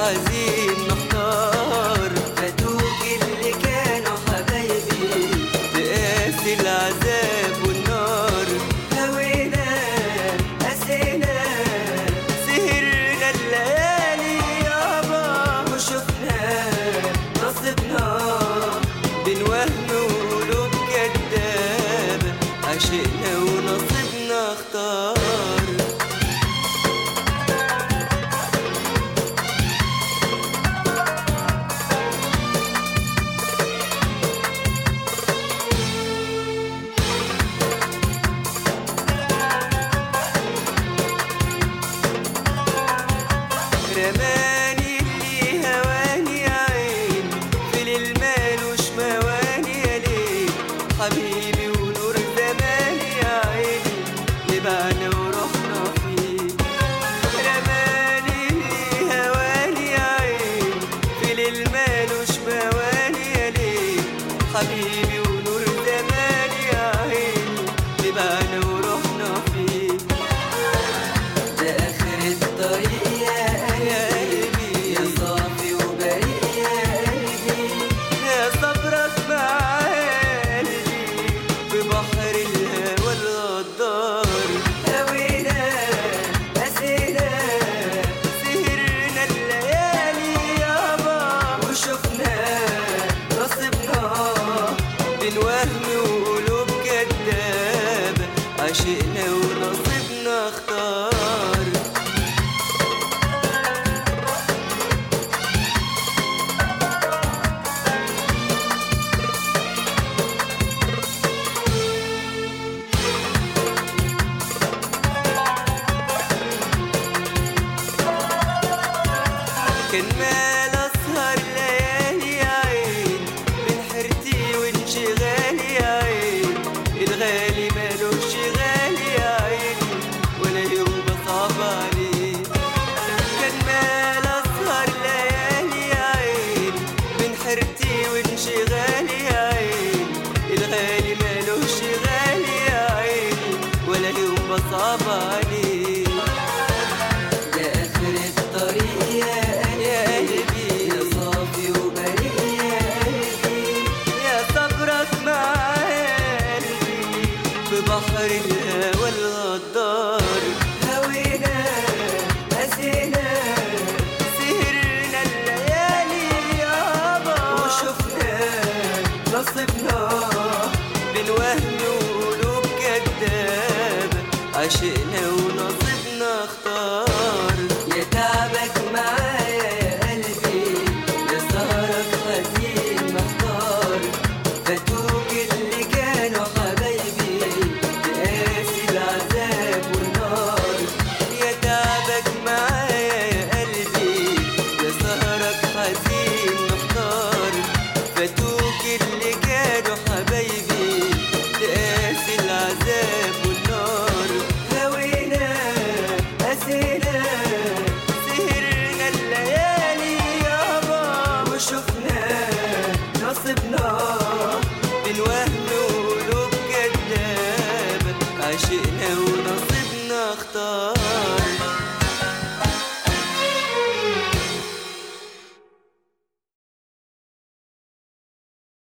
حزين محتار فاتوك اللي كانوا حبايبي بقاسي العذاب والنار هوينا قسينا سهرنا الليالي يابا وشفنا نصيبنا بين وهم وقلوب كدابة عشقنا ونصيبنا اختار رماني اللي هواني يا عين في ليل مالوش مواني يا ليل حبيبي ونور زماني يا عيني لبعنا ورحنا فيه رماني اللي هواني يا عين في ليل مالوش مواني يا ليل حبيبي ونور زماني يا عيني لبعنا ورحنا فيه ده آخر الطريق يا يا قلبي قلبي يا صافي وبريء يا قلبي يا صبرك مع قلبي ببحر الهوى الغدار هوينا قسينا سهرنا الليالي يابا وشفنا نصيبنا بين وهم وقلوب كدابة عشقنا ونصيبنا اختار كان مال اسهر ليالي يا عين من حيرتي وانشغالي يا عين الغالي مالوش غالي يا عيني ولا يوم بصعب عليه كان مال اسهر ليالي يا عين من حيرتي وانشغالي يا عين الغالي مالوش غالي يا عيني ولا يوم بصعب عليه ده آخر الطريق يا يا قلبي قلبي يا صافي وبريء يا قلبي يا صبرك مع قلبي ببحر الهوى الغدار هوينا قسينا سهرنا الليالي يابا وشفنا نصيبنا بين وهم وقلوب كدابة عشقنا ونصيبنا اختار يا تعبك معايا يا قلبي يا سهرك حزين محتار فاتوك اللي كانوا حبايبي بقاسي العذاب والنار يا تعبك معايا يا قلبي يا سهرك حزين محتار فاتوك اللي كانوا حبايبي تقاسي العذاب والنار هوينا قسينا سهرنا الليالي يابا وشفنا نصيبنا بين وهم وقلوب كدابة عشقنا